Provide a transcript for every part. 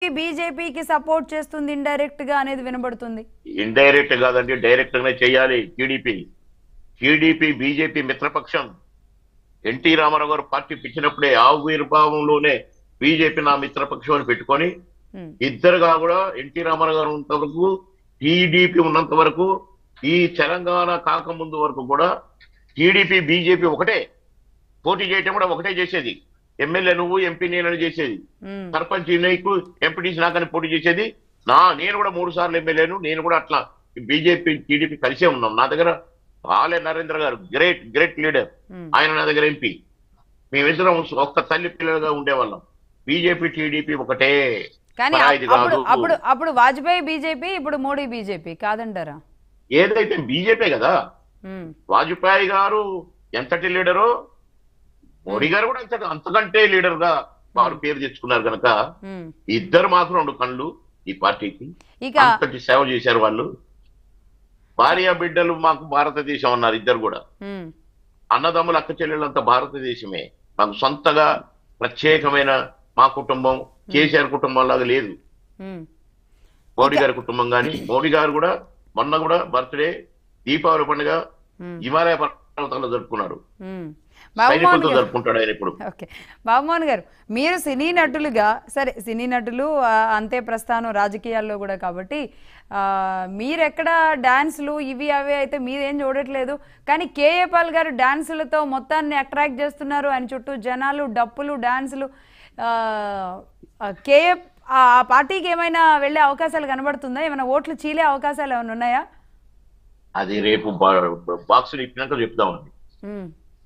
బీజేపీకి సపోర్ట్ చేస్తుంది ఇండైరెక్ట్ గా అనేది వినబడుతుంది ఇండైరెక్ట్ కాదండి డైరెక్ట్ గానే చేయాలి టీడీపీ టీడీపీ బీజేపీ మిత్రపక్షం N T Rama Rao garu party పెట్టినప్పుడే ఆవిర్భావంలోనే BJP నా మిత్రపక్షం అని పెట్టుకొని ఉమ్, ఇద్దరుగా కూడా ఎన్టీ రామారావు గారు ఉన్నంత వరకు టీడీపీ ఉన్నంత వరకు ఈ తెలంగాణ కాకముందు వరకు కూడా టీడీపీ బీజేపీ ఒకటే పోటీ చేయటం కూడా ఒకటే చేసేది ఎమ్మెల్యే నువ్వు ఎంపీ నేనని చేసేది ఉమ్, సర్పంచ్ నీకు ఎంపీటీసీ నాకని పోటీ చేసేది నా నేను కూడా మూడు సార్లు ఎమ్మెల్యేను నేను కూడా అట్లా బీజేపీ టీడీపీ కలిసే ఉన్నాం నా దగ్గర ఆలే నరేంద్ర గారు గ్రేట్ గ్రేట్ లీడర్ ఉమ్. ఆయన నా దగ్గర ఎంపీ మేమిద్దరం ఒక్క తల్లి పిల్లలుగా ఉండేవాళ్ళం బీజేపీ టీడీపీ ఒకటే కానీ పరాయిది అప్పుడు కాదు. అప్పుడు అప్పుడు వాజ్పేయి బీజేపీ ఇప్పుడు మోడీ బీజేపీ కాదంటారా ఏదైతే బీజేపీ కదా ఉమ్, వాజ్పేయి గారు ఎంతటి లీడరో మోడీ గారు కూడా అంత అంతకంటే లీడర్ గా వారు పేరు తెచ్చుకున్నారు కనుక ఉమ్. ఇద్దరు మాత్రం రెండు కళ్ళు ఈ పార్టీకి ఇక అంతటి సేవ చేశారు వాళ్ళు భార్య బిడ్డలు మాకు భారతదేశం అన్నారు ఇద్దరు కూడా ఉమ్, అన్నదమ్ములు అక్క చెల్లెళ్ళంతా భారతదేశమే మాకు సొంతగా ప్రత్యేకమైన మా కుటుంబం కేసీఆర్ కుటుంబం లాగా లేదు ఉమ్, మోడీ గారి కుటుంబం కానీ మోడీ గారు కూడా మొన్న కూడా బర్త్డే దీపావళి పండుగ ఉమ్, హిమాలయ పర్వతాల్లో జరుపుకున్నాడు ఉమ్. బాబుమోహన్ సైనికులతో గారు జరుపుకుంటాడు ఆయన ఇప్పుడు ఓకే బాబుమోహన్ గారు మీరు సినీ నటులుగా సరే సినీ నటులు ఆ, అంతే ప్రస్థానం రాజకీయాల్లో కూడా కాబట్టి ఆ, మీరెక్కడ డాన్సులు ఇవి అవి అయితే మీరేం చూడట్లేదు కానీ కేఏ పాల్ గారు డాన్సులతో మొత్తాన్ని అట్రాక్ట్ చేస్తున్నారు ఆయన చుట్టూ జనాలు డప్పులు డాన్సులు ఆ, ఆ, కేఏ ఆ ఆ పార్టీకి ఏమైనా వెళ్ళే అవకాశాలు కనబడుతుందా ఏమైనా ఓట్లు చీలే అవకాశాలు ఏమైనా ఉన్నాయా అది రేపు బా- బాక్సులు ఇప్పినాక చెప్తామండి ఉమ్.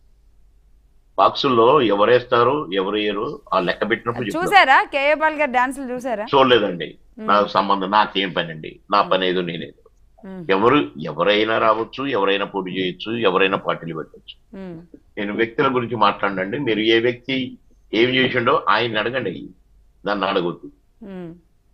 బాక్సుల్లో ఎవరేస్తారు ఎవరు వేయరు ఆ లెక్క పెట్టినప్పుడు చెప్తాం చూసారా కేఏ పాల్ గారు డాన్సులు చూసారా చూడలేదండి నాకు సంబంధం నాకేం పని అండి నా పని ఏదో నేనేదో ఉమ్, ఎవరు ఎవరైనా రావచ్చు ఎవరైనా పోటీ చేయొచ్చు ఎవరైనా పార్టీలు పెట్టచ్చు ఉమ్, నేను వ్యక్తుల గురించి మాట్లాడండి మీరు ఏ వ్యక్తి ఏం చేసిండో ఆయన అడగండి నన్ను అడగొద్దు ఉమ్,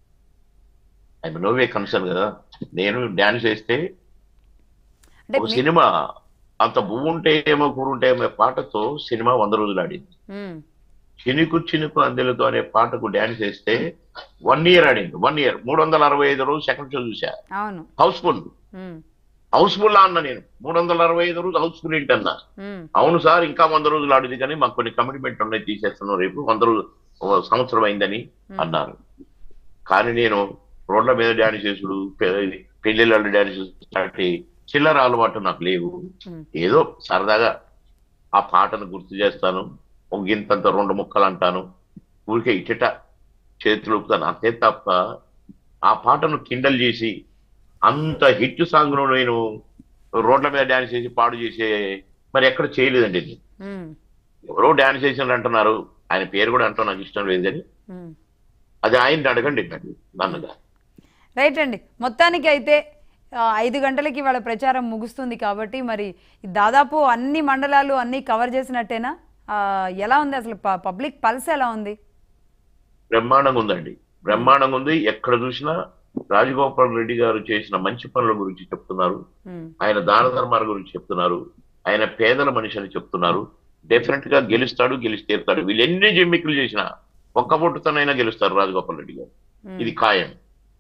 ఆయన నోవే కన్సర్న్ కదా నేను డాన్స్ వేస్తే అంటే ఒక మీ- సినిమా అంత పువ్వు ఉంటే ఏమో కూరుంటే ఏమో పాటతో సినిమా వంద రోజులు ఆడింది ఉమ్, చినుకు చినుకు అందెలతో అనే పాటకు డాన్స్ వేస్తే వన్ ఇయర్ ఆడింది వన్ ఇయర్ మూడు వందల అరవై ఐదు రోజులు సెకండ్ షో చూసా అవును హౌస్ఫుల్ ఉమ్, హౌస్ఫుల్ అన్న నేను మూడు వందల అరవై ఐదు రోజులు హౌస్ఫుల్ ఏంటన్నా ఉమ్, అవును సార్ ఇంకా వంద రోజులు ఆడింది కానీ మాకు కొన్ని కమిట్మెంట్ ఉన్నాయి తీసేస్తున్నాం రేపు వంద రోజులు ఓ సంవత్సరం అయిందని అన్నారు కానీ నేను రోడ్ల మీద డాన్స్ చేసుడు పె- పెళ్లిళ్ళ డాన్స్ లాంటి చిల్లర అలవాటు నాకు లేవు ఉమ్, ఏదో సరదాగా ఆ పాటను గుర్తు చేస్తాను ఒక గింతంత రెండు ముక్కలు అంటాను ఊరికే ఇచ్చట చేతులు ఊపుతాను అంతే తప్ప ఆ పాటను కిండల్ చేసి అంత హిట్ సాంగ్ ను నేను రోడ్ల మీద డాన్స్ చేసి పాడు చేసే మరి ఎక్కడ చేయలేదండి ఇది ఉమ్, ఎవరో డాన్స్ చేసిన అంటున్నారు ఆయన పేరు కూడా అంటాం నాకు ఇష్టం లేదని ఉమ్. అది ఆయన్ని అడగండి నన్ను నన్నుగా రైట్ అండి మొత్తానికి అయితే ఆ, ఐదు గంటలకి వాళ్ళ ప్రచారం ముగుస్తుంది కాబట్టి మరి దాదాపు అన్ని మండలాలు అన్ని కవర్ చేసినట్టేనా ఆ, ఎలా ఉంది అసలు ప- పబ్లిక్ పల్స్ ఎలా ఉంది బ్రహ్మాండంగా ఉందండి బ్రహ్మాండంగా ఉంది ఎక్కడ చూసినా రాజగోపాల్ రెడ్డి గారు చేసిన మంచి పనుల గురించి చెప్తున్నారు ఉమ్, ఆయన దాన ధర్మాల గురించి చెప్తున్నారు ఆయన పేదల మనిషి అని చెప్తున్నారు డెఫినెట్ గా గెలుస్తాడు గెలిచి తీరుతాడు వీళ్ళు ఎన్ని జిమ్మికులు చేసినా ఒక్క పొట్టుతోనైనా గెలుస్తారు రాజగోపాల్ రెడ్డి గారు ఉమ్. ఇది ఖాయం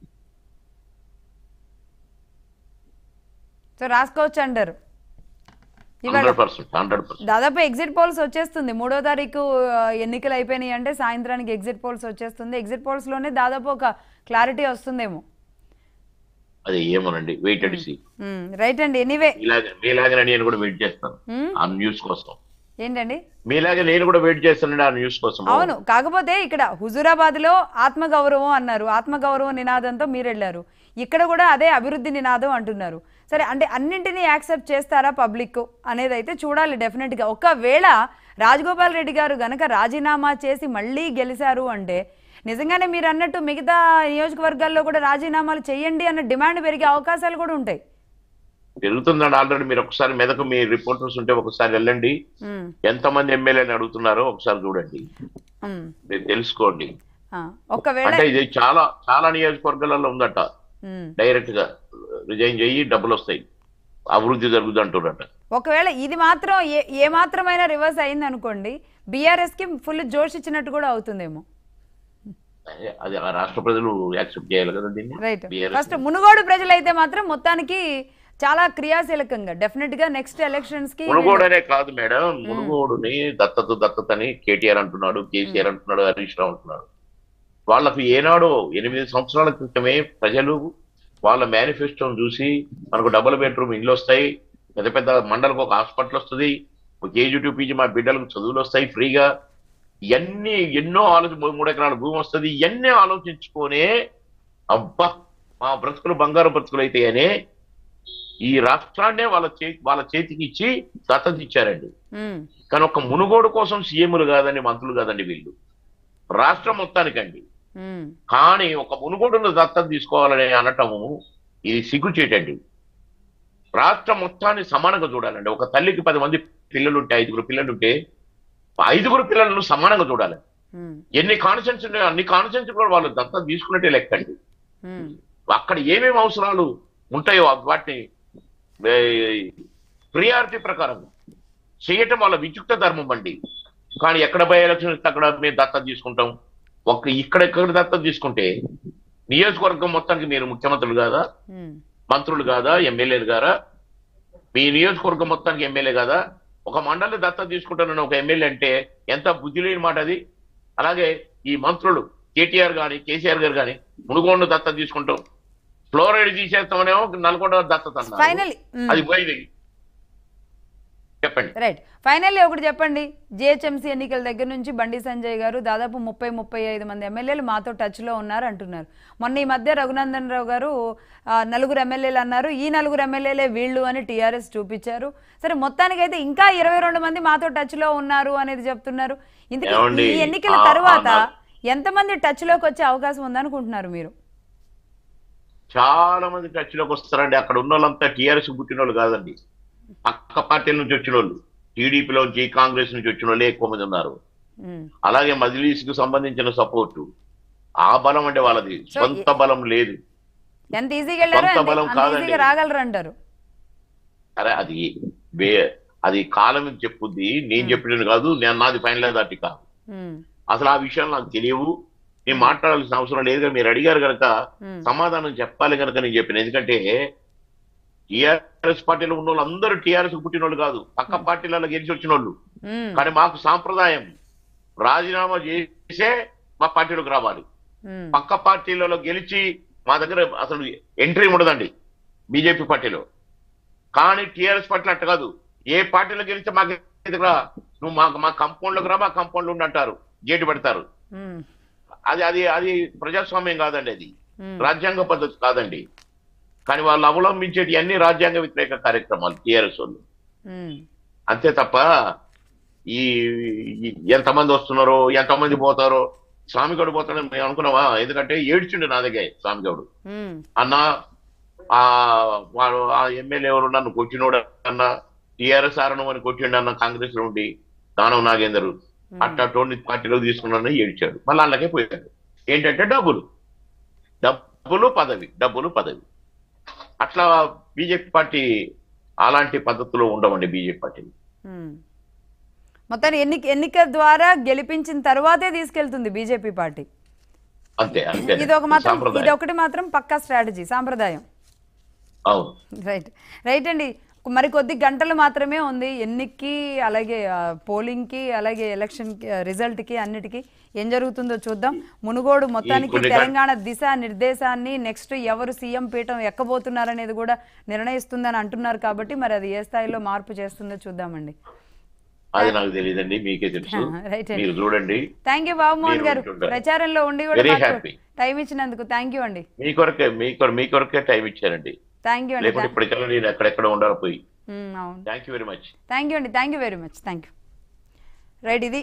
సో రాసుకోవచ్చు అంటారు ఇవాళ హండ్రెడ్ పర్సెంట్ హండ్రెడ్ పర్సెంట్ దాదాపు ఎగ్జిట్ పోల్స్ వచ్చేస్తుంది మూడో తారీఖు ఆ, ఎన్నికలు అయిపోయినాయి అంటే సాయంత్రానికి ఎగ్జిట్ పోల్స్ వచ్చేస్తుంది ఎగ్జిట్ పోల్స్ లోనే దాదాపు ఒక క్లారిటీ వస్తుందేమో అది ఏమోనండి వెయిట్ అండ్ సీ రైట్ అండి ఎనీవే మీలాగే మీలాగే నేను కూడా వెయిట్ చేస్తాను ఆ న్యూస్ కోసం ఏంటండి మీలాగే నేను కూడా వెయిట్ చేస్తానండి ఆ న్యూస్ కోసం అవును కాకపోతే ఇక్కడ హుజూరాబాద్ లో ఆత్మగౌరవం అన్నారు ఆత్మగౌరవం నినాదంతో మీరు వెళ్ళారు ఇక్కడ కూడా అదే అభివృద్ధి నినాదం అంటున్నారు సరే అంటే అన్నింటినీ యాక్సెప్ట్ చేస్తారా పబ్లిక్ అనేది అయితే చూడాలి డెఫినెట్ గా ఒకవేళ రాజగోపాల్ రెడ్డి గారు గనక రాజీనామా చేసి మళ్ళీ గెలిచారు అంటే నిజంగానే మీరు అన్నట్టు మిగతా నియోజకవర్గాల్లో కూడా రాజీనామాలు చేయండి అన్న డిమాండ్ పెరిగే అవకాశాలు కూడా ఉంటాయి పెరుగుతుందండి ఆల్రెడీ మీరు ఒకసారి మెదకు మీ రిపోర్టర్స్ ఉంటే ఒకసారి వెళ్ళండి ఉమ్, ఎంతమంది ఎమ్మెల్యేని అడుగుతున్నారో ఒకసారి చూడండి ఉమ్, మీరు తెలుసుకోండి ఆ, ఒకవేళ అంటే ఇది చాలా చాలా నియోజకవర్గాలలో ఉందట ఉమ్. డైరెక్ట్ గా రిజైన్ చెయ్యి డబ్బులు వస్తాయి అభివృద్ధి జరుగుతుంది అంటున్నట ఒకవేళ ఇది మాత్రం ఏ ఏ మాత్రమైనా రివర్స్ అయింది అనుకోండి బీఆర్ఎస్ కి ఫుల్ జోష్ ఇచ్చినట్టు కూడా అవుతుందేమో అది ఆ రాష్ట్ర ప్రజలు యాక్సెప్ట్ చేయాలి కదా దీన్ని రైట్ BRS ఫస్ట్ మునుగోడు ప్రజలైతే మాత్రం మొత్తానికి చాలా క్రియాశీలకంగా డెఫినెట్ గా నెక్స్ట్ ఎలక్షన్స్ కి మునుగోడనే కాదు మేడం మునుగోడుని దత్తత దత్తతని కేటీఆర్ అంటున్నాడు కేసీఆర్ అంటున్నాడు హరీష్ రావు అంటున్నాడు వాళ్ళకు ఏనాడో ఎనిమిది సంవత్సరాల క్రితమే ప్రజలు వాళ్ళ మేనిఫెస్టోని చూసి మనకు డబుల్ బెడ్రూమ్ ఇల్లు వస్తాయి పెద్ద పెద్ద మండలకు ఒక హాస్పిటల్ వస్తుంది ఒక కేజీ టు పీజీ మా బిడ్డలకు చదువులు వస్తాయి ఫ్రీగా ఇవన్నీ ఎన్నో ఆలోచన మూడు ఎకరాల భూమి వస్తుంది ఇవన్నీ ఆలోచించుకొనే అబ్బా మా బ్రతుకులు బంగారు బ్రతుకులు అయితాయనే ఈ రాష్ట్రాన్నే వాళ్ళ చేతి వాళ్ళ చేతికి ఇచ్చి దత్తత ఇచ్చారండి ఉమ్, కానీ ఒక మునుగోడు కోసం సీఎంలు కాదండి మంత్రులు కాదండి వీళ్ళు రాష్ట్రం మొత్తానికండి ఉమ్, కానీ ఒక మునుగోడును దత్తత తీసుకోవాలని అనటము ఇది సిగ్గుచేటండి రాష్ట్రం మొత్తాన్ని సమానంగా చూడాలండి ఒక తల్లికి పది మంది పిల్లలుంటే ఐదుగురు పిల్లలుంటే ఐదుగురు పిల్లలను సమానంగా చూడాలి ఉమ్, ఎన్ని కాన్సెన్స్ ఉన్నాయో అన్ని కాన్సెన్స్ కూడా వాళ్ళు దత్తత తీసుకున్నట్టే లెక్కండి ఉమ్, అక్కడ ఏమేమి అవసరాలు ఉంటాయో వాటిని ప్రియారిటీ ప్రకారం చేయటం వాళ్ళ విద్యుక్త ధర్మం అండి కానీ ఎక్కడ బై ఎలక్షన్ ఇస్తే అక్కడ మేము దత్తత తీసుకుంటాం ఒక్క ఇక్కడ ఎక్కడ దత్తత తీసుకుంటే నియోజకవర్గం మొత్తానికి మీరు ముఖ్యమంత్రులు కాదా ఉమ్, మంత్రులు కాదా ఎమ్మెల్యేలు గారా మీ నియోజకవర్గం మొత్తానికి ఎమ్మెల్యే కాదా ఒక మండలి దత్తత తీసుకుంటానని ఒక ఎమ్మెల్యే అంటే ఎంత బుద్ధి లేని మాట అది అలాగే ఈ మంత్రులు కేటీఆర్ గాని కేసీఆర్ గారు కానీ మునుగోండు దత్తత తీసుకుంటాం ఫ్లోరైడ్ తీసేస్తామనేమో నల్గొండ దత్తత అన్నారు ఫైనల్ ఉమ్, అది పోయింది చెప్పండి రైట్ ఫైనల్లీ ఒకటి చెప్పండి జిహెచ్ఎంసీ ఎన్నికల దగ్గర నుంచి బండి సంజయ్ గారు దాదాపు ముప్పై ముప్పై ఐదు మంది ఎమ్మెల్యేలు మాతో టచ్లో ఉన్నారు అంటున్నారు మొన్న ఈ మధ్య రఘునందన్ రావు గారు ఆ, నలుగురు ఎమ్మెల్యేలు అన్నారు ఈ నలుగురు ఎమ్మెల్యేలే వీళ్ళు అని టీఆర్ఎస్ చూపించారు సరే మొత్తానికైతే ఇంకా ఇరవై రెండు మంది మాతో టచ్లో ఉన్నారు అనేది చెప్తున్నారు ఇందుకు ఏమండి? ఈ ఎన్నికల ఆ- తర్వాత ఆ నా- ఎంతమంది టచ్లోకి వచ్చే అవకాశం ఉందనుకుంటున్నారు మీరు చాలా మంది టచ్లోకి వస్తారండి అక్కడ ఉన్న వాళ్ళంతా టీఆర్ఎస్ పుట్టిన వాళ్ళు కాదండి పక్క పార్టీల నుంచి వచ్చిన వాళ్ళు టీడీపీలోంచి కాంగ్రెస్ నుంచి వచ్చిన వాళ్ళే ఎక్కువ మంది ఉన్నారు ఉమ్, అలాగే మజిలీస్ కు సంబంధించిన సపోర్టు ఆ బలం అంటే వాళ్ళది సో సొంత బలం లేదు ఎంత ఈజీగా వెళ్ళారో సొంత అంత బలం అంత కాదండి. ఈజీగా రాగలరు అంటారు అరే అది వే అది కాలం చెప్పుద్ది నేను చెప్పినది కాదు నేను నాది ఫైనల్ దాటి కాదు ఉమ్, అసలు ఆ విషయాలు నాకు తెలియవు నేను మాట్లాడాల్సిన అవసరం లేదు కదా మీరు అడిగారు కనుక ఉమ్, సమాధానం చెప్పాలి కనుక నేను చెప్పిన ఎందుకంటే టిఆర్ఎస్ పార్టీలో ఉన్న వాళ్ళు అందరూ టిఆర్ఎస్ పుట్టిన వాళ్ళు కాదు పక్క పార్టీలలో గెలిచి వచ్చిన వాళ్ళు ఉమ్, కానీ మాకు సాంప్రదాయం రాజీనామా చేసే మా పార్టీలోకి రావాలి ఉమ్, పక్క పార్టీలలో గెలిచి మా దగ్గర అసలు ఎంట్రీ ఉండదండి బీజేపీ పార్టీలో కానీ టిఆర్ఎస్ పార్టీలో అట్ట కాదు ఏ పార్టీలో గెలిస్తే మాకు దగ్గర నువ్వు మా మా కంపౌండ్ లోకి రా మా కంపౌండ్ లో ఉండి అంటారు గేటు పెడతారు ఉమ్, అది అది అది ప్రజాస్వామ్యం కాదండి అది ఉమ్. రాజ్యాంగ పద్ధతి కాదండి కానీ వాళ్ళు అవలంబించేటి అన్ని రాజ్యాంగ వ్యతిరేక కార్యక్రమాలు టిఆర్ఎస్ వాళ్ళు ఉమ్, అంతే తప్ప ఈ ఈ- ఎంతమంది వస్తున్నారో ఎంతమంది పోతారో స్వామిగౌడు పోతాడని మేము అనుకున్నావా ఎందుకంటే ఏడ్చిండు నా దగ్గర స్వామిగౌడు ఉమ్, అన్న ఆ వాడు ఆ ఎమ్మెల్యే ఎవరు నన్ను కొట్టినోడు అన్న టిఆర్ఎస్ ఆరణం అని కొట్టిండు అన్న కాంగ్రెస్ లో ఉండి దానం నాగేందరు అట్లా టోని పార్టీలో తీసుకున్నాను ఏడ్చాడు మళ్ళీ అలాగే పోయాడు ఏంటంటే డబ్బులు డబ్బులు పదవి డబ్బులు పదవి అట్లా బీజేపీ పార్టీ అలాంటి పద్ధతిలో ఉండవండి బీజేపీ పార్టీ ఉమ్. మొత్తాన్ని ఎన్నిక ఎన్నిక ద్వారా గెలిపించిన తర్వాతే తీసుకెళ్తుంది బీజేపీ పార్టీ అంతే అంతే ఇది ఒక మాత్రం ఇది సాంప్రదాయం ఒకటి మాత్రం పక్కా స్ట్రాటజీ సాంప్రదాయం అవును రైట్ రైట్ అండి మరి కొద్ది గంటలు మాత్రమే ఉంది ఎన్నికకి అలాగే ఆ, పోలింగ్కి అలాగే ఎలక్షన్ రిజల్ట్కి అన్నిటికీ ఏం జరుగుతుందో చూద్దాం మునుగోడు మొత్తానికి కొన్ని గం- తెలంగాణ దిశ నిర్దేశాన్ని నెక్స్ట్ ఎవరు సీఎం పీఠం ఎక్కబోతున్నారనేది కూడా నిర్ణయిస్తుందని అంటున్నారు కాబట్టి మరి అది ఏ స్థాయిలో మార్పు చేస్తుందో చూద్దామండి అది నాకు తెలియదండి మీకే తెలుసు రైట్ అండి మీరు చూడండి థ్యాంక్ యూ బాబుమోహన్ మీరు గారు వింటుంటారు. ప్రచారంలో ఉండి కూడా Very మాకు happy. టైం ఇచ్చినందుకు థ్యాంక్ యూ అండి మీ కొరకే మీ కొర మీ కొరకే టైం ఇచ్చారండి థ్యాంక్ యూ అండి లేకుంటే ఇప్పటికల్లా నేను ఎక్కడెక్కడ ఉండాలి పోయి ఉమ్, అవును thank you very much thank you అండి thank you very much thank you right ఇది